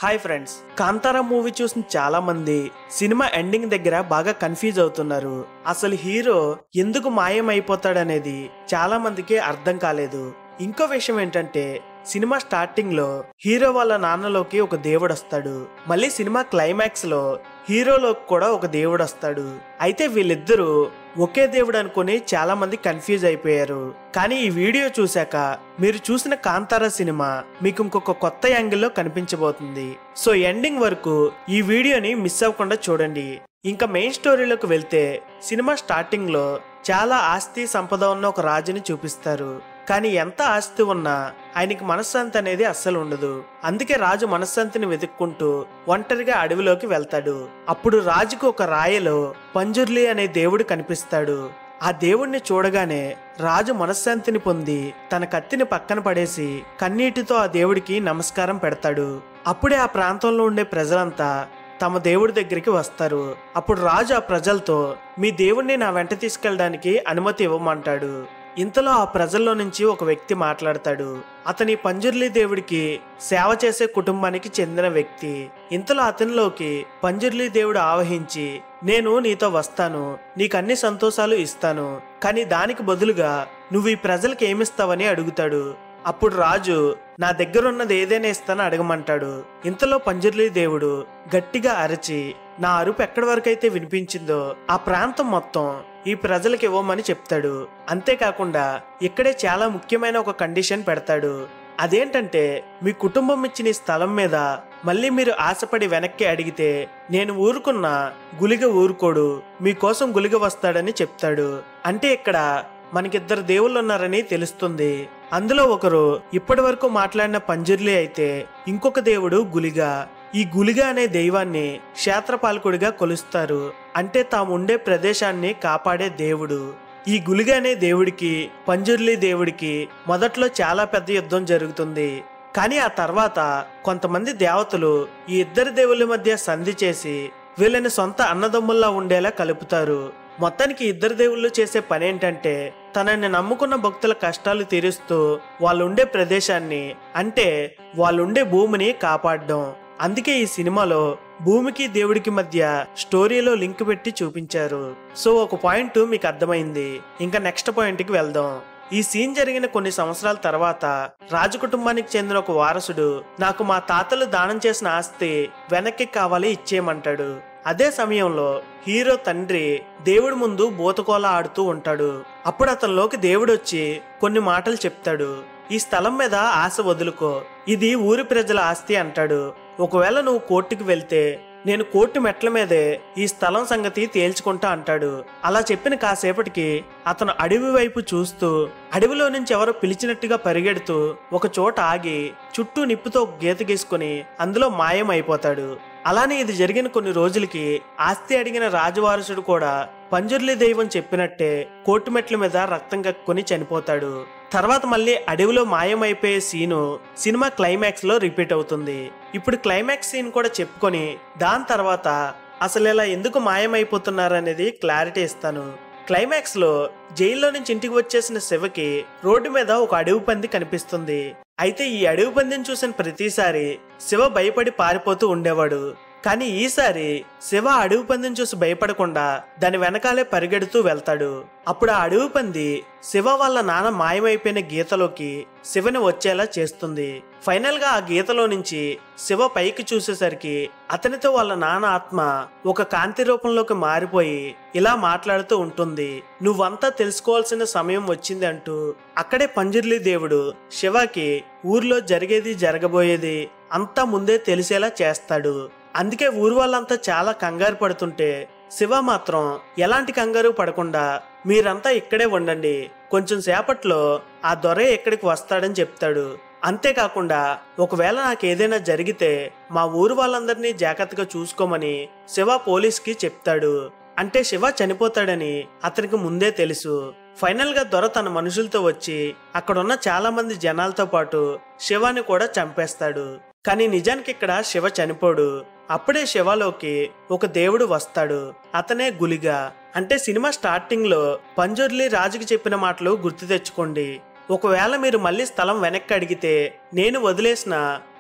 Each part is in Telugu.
హాయ్ ఫ్రెండ్స్ కాంతారా మూవీ చూసిన చాలా మంది సినిమా ఎండింగ్ దగ్గర బాగా కన్ఫ్యూజ్ అవుతున్నారు అసలు హీరో ఎందుకు మాయం అయిపోతాడనేది చాలా మందికి అర్థం కాలేదు ఇంకో విషయం ఏంటంటే సినిమా స్టార్టింగ్ లో హీరో వాళ్ళ నాన్నలోకి ఒక దేవుడు వస్తాడు మళ్ళీ సినిమా క్లైమాక్స్ లో హీరోలోకి కూడా ఒక దేవుడు వస్తాడు అయితే వీళ్ళిద్దరూ ఒకే దేవుడు అనుకుని చాలా మంది కన్ఫ్యూజ్ అయిపోయారు కానీ ఈ వీడియో చూశాక మీరు చూసిన కాంతారా సినిమా మీకు ఇంకొక కొత్త యాంగిల్లో కనిపించబోతుంది సో ఎండింగ్ వరకు ఈ వీడియోని మిస్ అవ్వకుండా చూడండి ఇంకా మెయిన్ స్టోరీలోకి వెళ్తే సినిమా స్టార్టింగ్ లో చాలా ఆస్తి సంపద ఉన్న ఒక రాజుని చూపిస్తారు కానీ ఎంత ఆస్తి ఉన్నా ఆయనకి మనశ్శాంతి అనేది అస్సలు ఉండదు అందుకే రాజు మనశ్శాంతిని వెతుక్కుంటూ ఒంటరిగా అడవిలోకి వెళ్తాడు అప్పుడు రాజుకు ఒక రాయలో పంజుర్లి అనే దేవుడు కనిపిస్తాడు ఆ దేవుణ్ణి చూడగానే రాజు మనశ్శాంతిని పొంది తన కత్తిని పక్కన పడేసి కన్నీటితో ఆ దేవుడికి నమస్కారం పెడతాడు అప్పుడే ఆ ప్రాంతంలో ఉండే ప్రజలంతా తమ దేవుడి దగ్గరికి వస్తారు అప్పుడు రాజు ఆ ప్రజలతో మీ దేవుణ్ణి నా వెంట తీసుకెళ్ళడానికి అనుమతి ఇవ్వమంటాడు ఇంతలో ఆ ప్రజల్లో నుంచి ఒక వ్యక్తి మాట్లాడతాడు అతని పంజుర్లి దేవుడికి సేవ చేసే కుటుంబానికి చెందిన వ్యక్తి ఇంతలో అతనిలోకి పంజుర్లి దేవుడు ఆవహించి నేను నీతో వస్తాను నీకు అన్ని సంతోషాలు ఇస్తాను కానీ దానికి బదులుగా నువ్వు ఈ ప్రజలకు ఏమిస్తావని అడుగుతాడు అప్పుడు రాజు నా దగ్గరున్నది ఏదైనా ఇస్తాను అడగమంటాడు ఇంతలో పంజుర్లి దేవుడు గట్టిగా అరచి నా అరుపు ఎక్కడి వరకైతే వినిపించిందో ఆ ప్రాంతం మొత్తం ఈ ప్రజలకు ఇవ్వమని చెప్తాడు అంతేకాకుండా ఇక్కడే చాలా ముఖ్యమైన ఒక కండిషన్ పెడతాడు అదేంటంటే మీ కుటుంబం ఇచ్చిన ఈ స్థలం మీద మళ్ళీ మీరు ఆశపడి వెనక్కి అడిగితే నేను ఊరుకున్న గులిగ ఊరుకోడు మీకోసం గులిగ వస్తాడని చెప్తాడు అంటే ఇక్కడ మనకిద్దరు దేవుళ్ళు ఉన్నారని తెలుస్తుంది అందులో ఒకరు ఇప్పటి వరకు మాట్లాడిన పంజుర్లి అయితే ఇంకొక దేవుడు గులిగా ఈ గులిగా అనే దైవాన్ని క్షేత్రపాలకుడిగా కొలుస్తారు అంటే తాము ఉండే ప్రదేశాన్ని కాపాడే దేవుడు ఈ గులిగా అనే దేవుడికి పంజుర్లి దేవుడికి మొదట్లో చాలా పెద్ద యుద్ధం జరుగుతుంది కానీ ఆ తర్వాత కొంతమంది దేవతలు ఈ ఇద్దరు దేవుళ్ళ మధ్య సంధి చేసి వీళ్ళని సొంత అన్నదమ్ముల్లా ఉండేలా కలుపుతారు మొత్తానికి ఇద్దరు దేవుళ్ళు చేసే పని ఏంటంటే తనని నమ్ముకున్న భక్తుల కష్టాలు తీరుస్తూ వాళ్ళుండే ప్రదేశాన్ని అంటే వాళ్ళుండే భూమిని కాపాడడం అందుకే ఈ సినిమాలో భూమికి దేవుడికి మధ్య స్టోరీలో లింక్ పెట్టి చూపించారు సో ఒక పాయింట్ మీకు అర్థమైంది ఇంకా నెక్స్ట్ పాయింట్కి వెళ్దాం ఈ సీన్ జరిగిన కొన్ని సంవత్సరాల తర్వాత రాజు కుటుంబానికి చెందిన ఒక వారసుడు నాకు మా తాతలు దానం చేసిన ఆస్తి వెనక్కి కావాలి ఇచ్చేయమంటాడు అదే సమయంలో హీరో తండ్రి దేవుడి ముందు బోతకోల ఆడుతూ ఉంటాడు అప్పుడు అతనిలోకి దేవుడు వచ్చి కొన్ని మాటలు చెప్తాడు ఈ స్థలం మీద ఆశ వదులుకో ఇది ఊరి ప్రజల ఆస్తి అంటాడు ఒకవేళ నువ్వు కోర్టుకు వెళ్తే నేను కోర్టు మెట్ల మీదే ఈ స్థలం సంగతి తేల్చుకుంటా అంటాడు అలా చెప్పిన కాసేపటికి అతను అడవి వైపు చూస్తూ అడవిలో నుంచి ఎవరో పిలిచినట్టుగా పరిగెడుతూ ఒక చోట ఆగి చుట్టూ నిప్పుతో ఒక గీత గీసుకుని అందులో మాయం అయిపోతాడు అలానే ఇది జరిగిన కొన్ని రోజులకి ఆస్తి అడిగిన రాజవారసుడు కూడా పంజుర్లి దైవం చెప్పినట్టే కోర్టు మెట్ల మీద రక్తం కక్కుని చనిపోతాడు తర్వాత మళ్ళీ అడవిలో మాయమైపోయే సీను సినిమా క్లైమాక్స్ లో రిపీట్ అవుతుంది ఇప్పుడు క్లైమాక్స్ సీన్ కూడా చెప్పుకొని దాని తర్వాత అసలు ఇలా ఎందుకు మాయమైపోతున్నారనేది క్లారిటీ ఇస్తాను క్లైమాక్స్ లో జైల్లో నుంచి ఇంటికి వచ్చేసిన శివకి రోడ్డు మీద ఒక అడవి పంది కనిపిస్తుంది అయితే ఈ అడవి పందిని చూసిన ప్రతిసారి శివ భయపడి పారిపోతూ ఉండేవాడు కానీ ఈసారి శివ అడవి పందిని చూసి భయపడకుండా దాని వెనకాలే పరిగెడుతూ వెళ్తాడు అప్పుడు ఆ అడవి పంది శివ వాళ్ళ నాన్న మాయమైపోయిన గీతలోకి శివని వచ్చేలా చేస్తుంది ఫైనల్ గా ఆ గీతలో నుంచి శివ పైకి చూసేసరికి అతనితో వాళ్ళ నాన్న ఆత్మ ఒక కాంతి రూపంలోకి మారిపోయి ఇలా మాట్లాడుతూ ఉంటుంది నువ్వంతా తెలుసుకోవాల్సిన సమయం వచ్చింది అంటూ అక్కడే పంజుర్లి దేవుడు శివకి ఊర్లో జరిగేది జరగబోయేది అంతా ముందే తెలిసేలా చేస్తాడు అందుకే ఊరు వాళ్ళంతా చాలా కంగారు పడుతుంటే శివ మాత్రం ఎలాంటి కంగారు పడకుండా మీరంతా ఇక్కడే ఉండండి కొంచెం సేపట్లో ఆ దొరే ఎక్కడికి వస్తాడని చెప్తాడు అంతేకాకుండా ఒకవేళ నాకు ఏదైనా జరిగితే మా ఊరు వాళ్ళందరినీ జాగ్రత్తగా చూసుకోమని శివ పోలీస్కి చెప్తాడు అంటే శివ చనిపోతాడని అతనికి ముందే తెలుసు ఫైనల్ గా దొర తన మనుషులతో వచ్చి అక్కడున్న చాలా మంది జనాలతో పాటు శివాని కూడా చంపేస్తాడు కానీ నిజానికి ఇక్కడ శివ చనిపోడు అప్పుడే శివలోకి ఒక దేవుడు వస్తాడు అతనే గులిగా అంటే సినిమా స్టార్టింగ్ లో పంజుర్లి రాజుకి చెప్పిన మాటలు గుర్తు తెచ్చుకోండి ఒకవేళ మీరు మళ్ళీ స్థలం వెనక్కి అడిగితే నేను వదిలేసిన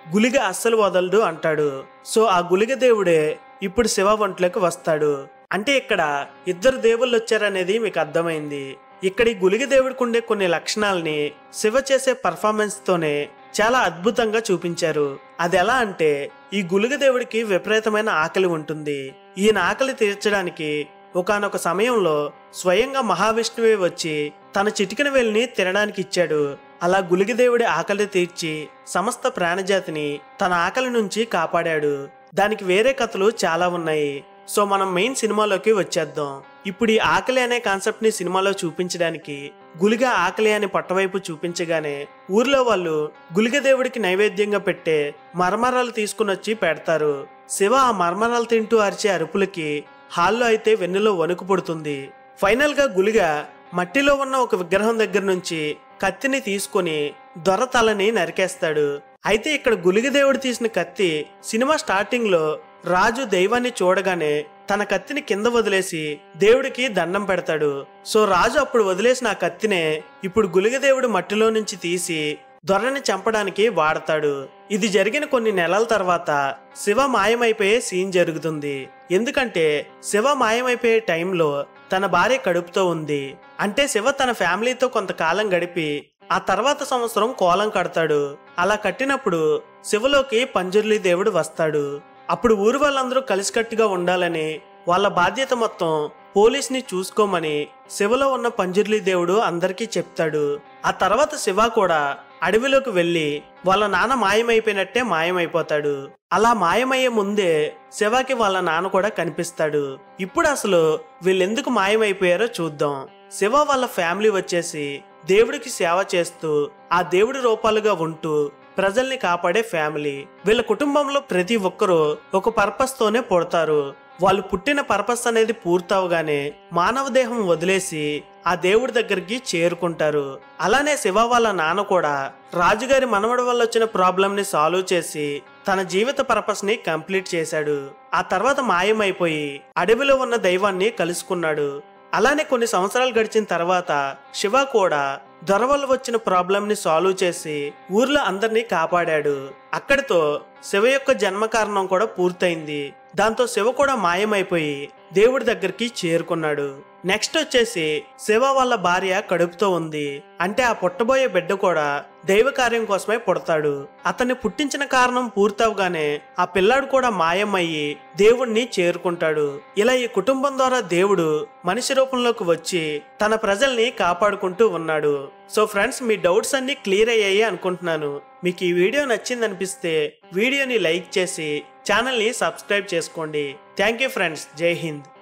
గులిగ అస్సలు వదలడు అంటాడు సో ఆ గులిగ దేవుడే ఇప్పుడు శివ ఒంట్లోకి వస్తాడు అంటే ఇక్కడ ఇద్దరు దేవుళ్ళు వచ్చారనేది మీకు అర్థమైంది ఇక్కడ ఈ గులిగ దేవుడికి ఉండే కొన్ని లక్షణాలని శివ చేసే పర్ఫార్మెన్స్ తోనే చాలా అద్భుతంగా చూపించారు అది ఎలా అంటే ఈ గులిగ దేవుడికి విపరీతమైన ఆకలి ఉంటుంది ఈయన ఆకలి తీర్చడానికి ఒకానొక సమయంలో స్వయంగా మహావిష్ణువే వచ్చి తన చిటికిన వేలిని తినడానికి ఇచ్చాడు అలా గులిగిదేవుడి ఆకలి తీర్చి సమస్త ప్రాణజాతిని తన ఆకలి నుంచి కాపాడాడు దానికి వేరే కథలు చాలా ఉన్నాయి సో మనం మెయిన్ సినిమాలోకి వచ్చేద్దాం ఇప్పుడు ఈ ఆకలి అనే కాన్సెప్ట్ ని సినిమాలో చూపించడానికి గులిగ ఆకలి అని పట్టవైపు చూపించగానే ఊర్లో వాళ్ళు గులిగ దేవుడికి నైవేద్యంగా పెట్టే మరమరాలు తీసుకుని వచ్చి పెడతారు శివ ఆ మరమరాలు తింటూ అరిచే అరుపులకి హాల్లో అయితే వెన్నులో వణుకు పుడుతుంది ఫైనల్ గా గులిగ మట్టిలో ఉన్న ఒక విగ్రహం దగ్గర నుంచి కత్తిని తీసుకొని దొర తలని నరికేస్తాడు అయితే ఇక్కడ గులిగదేవుడు తీసిన కత్తి సినిమా స్టార్టింగ్ లో రాజు దైవాన్ని చూడగానే తన కత్తిని కింద వదిలేసి దేవుడికి దండం పెడతాడు సో రాజు అప్పుడు వదిలేసిన ఆ కత్తినే ఇప్పుడు గులిగదేవుడు మట్టిలో నుంచి తీసి దొరని చంపడానికి వాడతాడు ఇది జరిగిన కొన్ని నెలల తర్వాత శివ మాయమైపోయే సీన్ జరుగుతుంది ఎందుకంటే శివ మాయమైపోయే టైంలో తన భార్య కడుపుతో ఉంది అంటే శివ తన ఫ్యామిలీతో కొంతకాలం గడిపి ఆ తర్వాత సంవత్సరం కోలం కడతాడు అలా కట్టినప్పుడు శివలోకి పంజుర్లి దేవుడు వస్తాడు అప్పుడు ఊరు వాళ్ళందరూ కలిసికట్టుగా ఉండాలని వాళ్ళ బాధ్యత మొత్తం పోలీస్ని చూసుకోమని శివలో ఉన్న పంజుర్లి దేవుడు అందరికీ చెప్తాడు ఆ తర్వాత శివ కూడా అడవిలోకి వెళ్ళి వాళ్ళ నాన్న మాయమైపోయినట్టే మాయమైపోతాడు అలా మాయమయ్యే ముందే శివకి వాళ్ళ నాన్న కూడా కనిపిస్తాడు ఇప్పుడు అసలు వీళ్ళెందుకు మాయమైపోయారో చూద్దాం శివ వాళ్ళ ఫ్యామిలీ వచ్చేసి దేవుడికి సేవ చేస్తూ ఆ దేవుడి రూపాలుగా ఉంటూ ప్రజల్ని కాపాడే ఫ్యామిలీ వీళ్ళ కుటుంబంలో ప్రతి ఒక్కరూ ఒక పర్పస్ తోనే పుడతారు వాళ్ళు పుట్టిన పర్పస్ అనేది పూర్తవగానే మానవ దేహం వదిలేసి ఆ దేవుడి దగ్గరికి చేరుకుంటారు అలానే శివ వాళ్ళ నాన్న కూడా రాజుగారి మనవడి వల్ల వచ్చిన ప్రాబ్లం ని సాల్వ్ చేసి తన జీవిత పర్పస్ ని కంప్లీట్ చేశాడు ఆ తర్వాత మాయమైపోయి అడవిలో ఉన్న దైవాన్ని కలుసుకున్నాడు అలానే కొన్ని సంవత్సరాలు గడిచిన తర్వాత శివ కూడా దొర వల్ల వచ్చిన ప్రాబ్లం ని సాల్వ్ చేసి ఊర్లో అందరినీ కాపాడాడు అక్కడితో శివ యొక్క జన్మ కారణం కూడా పూర్తయింది దాంతో శివ కూడా మాయమైపోయి దేవుడి దగ్గరికి చేరుకున్నాడు నెక్స్ట్ వచ్చేసి శివ వాళ్ళ భార్య కడుపుతో ఉంది అంటే ఆ పుట్టబోయే బిడ్డ కూడా దైవ కార్యం కోసమే పుడతాడు అతన్ని పుట్టించిన కారణం పూర్తవగానే ఆ పిల్లాడు కూడా మాయమయ్యి దేవుణ్ణి చేరుకుంటాడు ఇలా ఈ కుటుంబం ద్వారా దేవుడు మనిషి రూపంలోకి వచ్చి తన ప్రజల్ని కాపాడుకుంటూ ఉన్నాడు సో ఫ్రెండ్స్ మీ డౌట్స్ అన్ని క్లియర్ అయ్యాయి అనుకుంటున్నాను మీకు ఈ వీడియో నచ్చింది అనిపిస్తే వీడియోని లైక్ చేసి ఛానల్ని సబ్స్క్రైబ్ చేసుకోండి థ్యాంక్ యూ ఫ్రెండ్స్ జై హింద్